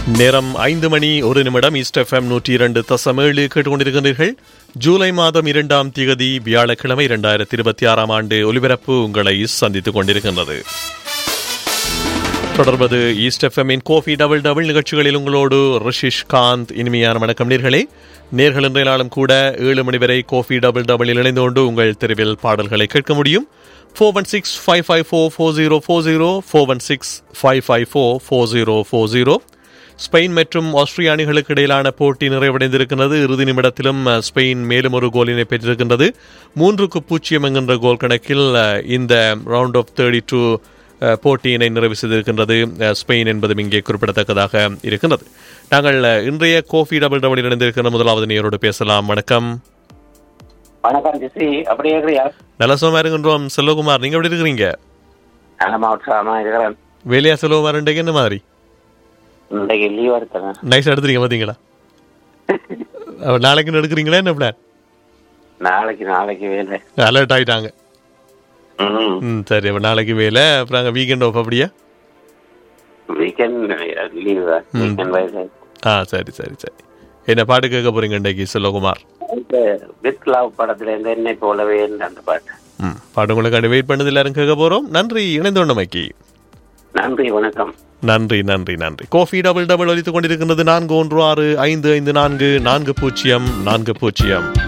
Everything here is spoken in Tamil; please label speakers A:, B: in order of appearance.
A: நேரம் ஐந்து மணி ஒரு நிமிடம் ஈஸ்ட் எஃப்எம் நூற்றி இரண்டு தசம் ஏழு கேட்டுக்கொண்டிருக்கின்றீர்கள் ஜூலை மாதம் இரண்டாம் திகதி வியாழக்கிழமை இரண்டாயிரத்தி இருபத்தி ஆறாம் ஆண்டு ஒலிபரப்பு உங்களை சந்தித்துக் கொண்டிருக்கின்றது தொடர்வது ஈஸ்ட் எஃப்எம்மின் கோஃபி டபுள் டபுள் நிகழ்ச்சிகளில் உங்களோடு ரிஷிஷ் காந்த் இனிமையான வணக்கம் நேர்களே நேர்கள் இன்றைய நாளும் கூட ஏழு மணி வரை கோஃபி டபுள் டபுளில் இணைந்து கொண்டு உங்கள் தெருவில் பாடல்களை கேட்க முடியும் four one six five five four four zero four zero four one six five five four four zero four zero Spain மற்றும் ஆஸ்திரிய அணிகளுக்கு இடையிலான போட்டி நிறைவடைந்திருக்கிறது இறுதி நிமிடத்திலும் அஹ், ஸ்பெயின் மேலும் ஒரு கோலினை பெற்றிருக்கின்றது மூன்றுக்கு பூஜ்ஜியம் என்கின்ற கோல் கணக்கில் அஹ், இந்த ரவுண்ட் ஆஃப் தேர்ட்டி டூ போட்டியினை நிறைவு செய்திருக்கின்றது அஹ், ஸ்பெயின் என்பதும் இங்கே குறிப்பிடத்தக்கதாக இருக்கின்றது நாங்கள் அஹ், இன்றைய கோஃபி டபுள் டபுள் இணைந்திருக்கிற முதலாவது நேரோடு பேசலாம் வணக்கம்
B: வணக்கம் ஜெஸ்ரி அப்படியே இருக்கிறியா
A: நல்ல சுகமா இருக்கின்றோம் செல்வகுமார் நீங்க எப்படி இருக்கிறீங்க
B: நலமா உற்சாகமா இருக்கிறேன்
A: வேலையா செல்வகுமார் இன்றைக்கு என்ன மாதிரி
B: இன்றைக்கு லீவ் எடுத்தேன்
A: நைஸ் எடுத்துறீங்க பாத்தீங்களா அப்ப நாளைக்கு எடுக்கிறீங்களா என்ன பிளான்
B: நாளைக்கு நாளைக்கு வேலை
A: அலர்ட் ஆயிட்டாங்க
B: ம்
A: ம் சரி அப்ப நாளைக்கு வேலை அப்புறம் அங்கே வீக்கெண்ட் ஆஃப் அப்படியா
B: வீக்கெண்ட் லீவ் வீக்கெண்ட் வயசு
A: ஆ சரி சரி சரி என்ன பாட்டு கேட்க போறீங்க இன்றைக்கு செல்வகுமார்
B: வித் லவ் படத்துல இருந்து என்னை போலவே இருந்த அந்த பாட்டு
A: ம் பாட்டு உங்களுக்கு வெயிட் பண்ணது எல்லாரும் கேட்க போறோம் நன்றி இணைந்தோண்டமைக்கு
B: நன்றி வணக்கம்
A: நன்றி நன்றி நன்றி கோஃபி டபுள் டபுள் ஒலித்துக் கொண்டிருக்கின்றது நான்கு ஒன்று ஆறு ஐந்து ஐந்து நான்கு நான்கு பூஜ்ஜியம் நான்கு பூஜ்ஜியம்